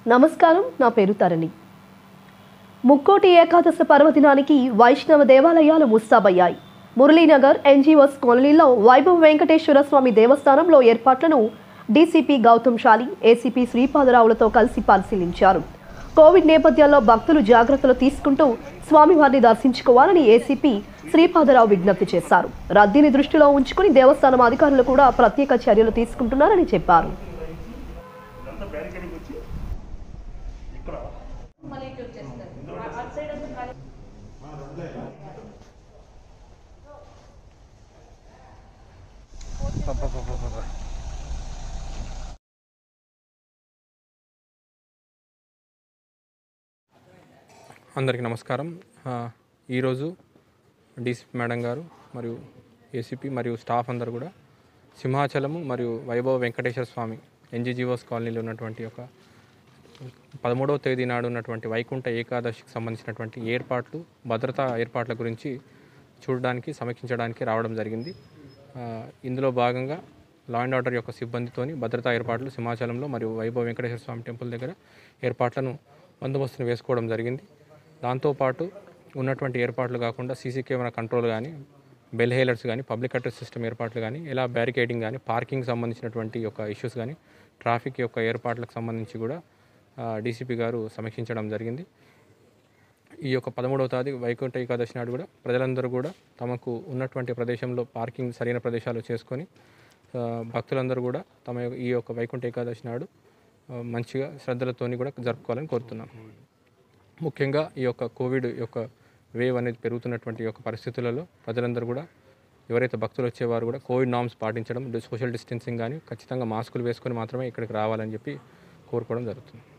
నమస్కారం నా పేరు తరణి ముక్కోటి ఏకాదశి పర్వదినానికి వైష్ణవ దేవాలయాలు ముస్తాబయ్యాయి మురళీనగర్ ఎన్జీఓస్ కాలనీలో వైభవ్ వెంకటేశ్వర స్వామి దేవస్థానంలో ఏర్పాట్లను డీసీపీ గౌతమ్ షాలి ఏసీపీ శ్రీపాదరావులతో కలిసి పరిశీలించారు కోవిడ్ నేపథ్యంలో భక్తులు జాగ్రత్తలు తీసుకుంటూ స్వామివారిని దర్శించుకోవాలని ఏసీపీ శ్రీపాదరావు విజ్ఞప్తి చేశారు రద్దీని దృష్టిలో ఉంచుకుని దేవస్థానం అధికారులు కూడా ప్రత్యేక చర్యలు తీసుకుంటున్నారని చెప్పారు అందరికీ నమస్కారం ఆ, ఈరోజు డీసీపీ మేడం గారు మరియు ఏసీపీ మరియు స్టాఫ్ అందరూ కూడా సింహాచలము మరియు వైభవ వెంకటేశ్వర స్వామి ఎన్జీజీఓస్ కాలనీలో ఉన్నటువంటి ఒక పదమూడవ తేదీ నాడు ఉన్నటువంటి వైకుంఠ ఏకాదశికి సంబంధించినటువంటి ఏర్పాట్లు భద్రతా ఏర్పాట్ల గురించి చూడడానికి సమీక్షించడానికి రావడం జరిగింది ఆ, ఇందులో భాగంగా లా అండ్ ఆర్డర్ యొక్క సిబ్బందితోని భద్రతా ఏర్పాట్లు సింహాచలంలో మరియు వైభవ వెంకటేశ్వర స్వామి టెంపుల్ దగ్గర ఏర్పాట్లను బందోబస్తును వేసుకోవడం జరిగింది దాంతోపాటు ఉన్నటువంటి ఏర్పాట్లు కాకుండా సీసీ కెమెరా కంట్రోల్ కానీ బెల్ హేలర్స్ కానీ పబ్లిక్ అడ్రస్ సిస్టమ్ ఏర్పాట్లు కానీ ఇలా బ్యారికేడింగ్ కానీ పార్కింగ్ సంబంధించినటువంటి యొక్క ఇష్యూస్ కానీ ట్రాఫిక్ యొక్క ఏర్పాట్లకు సంబంధించి కూడా డీసీపీ గారు సమీక్షించడం జరిగింది ఈ యొక్క పదమూడవ తేదీ వైకుంఠ ఏకాదశి నాడు కూడా ప్రజలందరూ కూడా తమకు ఉన్నటువంటి ప్రదేశంలో పార్కింగ్ సరైన ప్రదేశాలు చేసుకొని ఆ, భక్తులందరూ కూడా తమ యొక్క- ఈ యొక్క వైకుంఠ ఏకాదశి నాడు ఆ, మంచిగా శ్రద్ధలతోని కూడా జరుపుకోవాలని కోరుతున్నాం ముఖ్యంగా ఈ యొక్క కోవిడ్ యొక్క వేవ్ అనేది పెరుగుతున్నటువంటి ఈ యొక్క పరిస్థితులలో ప్రజలందరూ కూడా ఎవరైతే భక్తులు వచ్చేవారు కూడా కోవిడ్ నామ్స్ పాటించడం సోషల్ డిస్టెన్సింగ్ కానీ ఖచ్చితంగా మాస్కులు వేసుకొని మాత్రమే ఇక్కడికి రావాలని చెప్పి కోరుకోవడం జరుగుతుంది